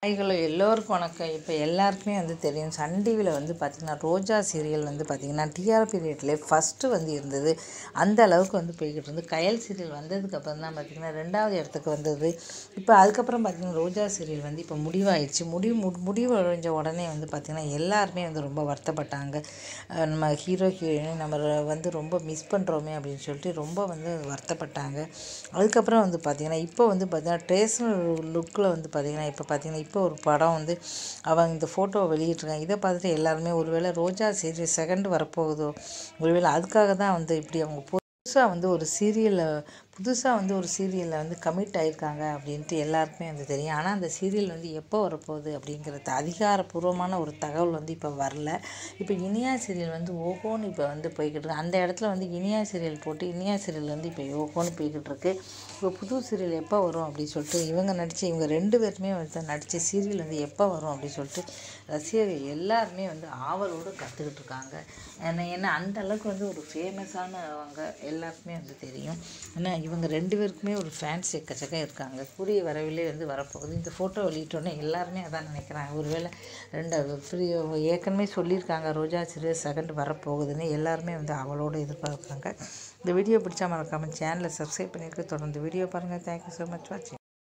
ஹாய்களோ எல்லோருக்கும் வணக்கம் இப்போ எல்லாருக்குமே வந்து தெரியும் சன் டிவியில் வந்து பார்த்திங்கன்னா ரோஜா சீரியல் வந்து பார்த்திங்கன்னா டிஆர்பி ரேட்லேயே ஃபஸ்ட்டு வந்து இருந்தது அந்த அளவுக்கு வந்து போய்கிட்டு இருந்து கயல் சீரியல் வந்ததுக்கப்புறம் தான் பார்த்திங்கன்னா ரெண்டாவது இடத்துக்கு வந்தது இப்போ அதுக்கப்புறம் பார்த்திங்கன்னா ரோஜா சீரியல் வந்து இப்போ முடிவாயிடுச்சு முடிவு மு முடிவு அடைஞ்ச உடனே வந்து பார்த்திங்கன்னா எல்லாருமே வந்து ரொம்ப வருத்தப்பட்டாங்க அஹ் நம்ம ஹீரோ ஹீரோயினை நம்ம ர- வந்து ரொம்ப மிஸ் பண்ணுறோமே அப்படின்னு சொல்லிட்டு ரொம்ப வந்து வருத்தப்பட்டாங்க அதுக்கப்புறம் வந்து பார்த்திங்கன்னா இப்போ வந்து பார்த்திங்கன்னா ட்ரேஷனல் லுக்கில் வந்து பார்த்திங்கன்னா இப்போ பார்த்திங்கன்னா இப்போ ஒரு படம் வந்து அவங்க இந்த ஃபோட்டோவை வெளியிட்ருக்காங்க இதை பார்த்துட்டு எல்லாருமே ஒருவேளை ரோஜா சீரியல் செகண்ட் வரப்போகுதோ ஒருவேளை அதுக்காக தான் வந்து இப்படி அவங்க புதுசாக வந்து ஒரு சீரியலில் புதுசாக வந்து ஒரு சீரியலில் வந்து கமிட் ஆயிருக்காங்க அப்படின்ட்டு எல்லாருக்குமே வந்து தெரியும் ஆனால் அந்த சீரியல் வந்து எப்போ வரப்போகுது அப்படிங்கிறது அதிகாரப்பூர்வமான ஒரு தகவல் வந்து இப்போ வரல இப்போ இனியா சீரியல் வந்து ஓஹோன்னு இப்போ வந்து போய்கிட்டு இருக்கு அந்த இடத்துல வந்து இனியா சீரியல் போட்டு இனியா சீரியல் வந்து இப்போ ஓஹோன்னு போய்கிட்டு இருக்கு இப்போ புது சீரியல் எப்போ வரும் அப்படின்னு சொல்லிட்டு இவங்க நடித்து இவங்க ரெண்டு பேருமே வந்து நடித்த சீரியல் வந்து எப்போ வரும் அப்படின்னு சொல்லிட்டு ரசிகர்கள் எல்லாருமே வந்து ஆவலோடு கற்றுக்கிட்டு இருக்காங்க ஏன்னா ஏன்னா அந்த அளவுக்கு வந்து ஒரு ஃபேமஸானவங்க எல்லாருக்குமே வந்து தெரியும் ஏன்னா இவங்க ரெண்டு பேருக்குமே ஒரு ஃபேன்ஸ் எக்கச்சக்கம் இருக்காங்க கூடிய வரவிலே வந்து வரப்போகுது இந்த ஃபோட்டோ வெளியிட்டோன்னே எல்லாருமே அதான் நினைக்கிறாங்க ஒருவேளை ரெண்டு ஃப்ரீ ஏற்கனவே சொல்லியிருக்காங்க ரோஜா சிறு செகண்ட் வரப்போகுதுன்னு எல்லாருமே வந்து அவளோடு எதிர்பார்க்குறாங்க இந்த வீடியோ பிடிச்சா மறக்காமல் சேனலை சப்ஸ்கிரைப் பண்ணியிருக்க தொடர்ந்து வீடியோ பாருங்கள் தேங்க்யூ ஸோ மச் வாட்சிங்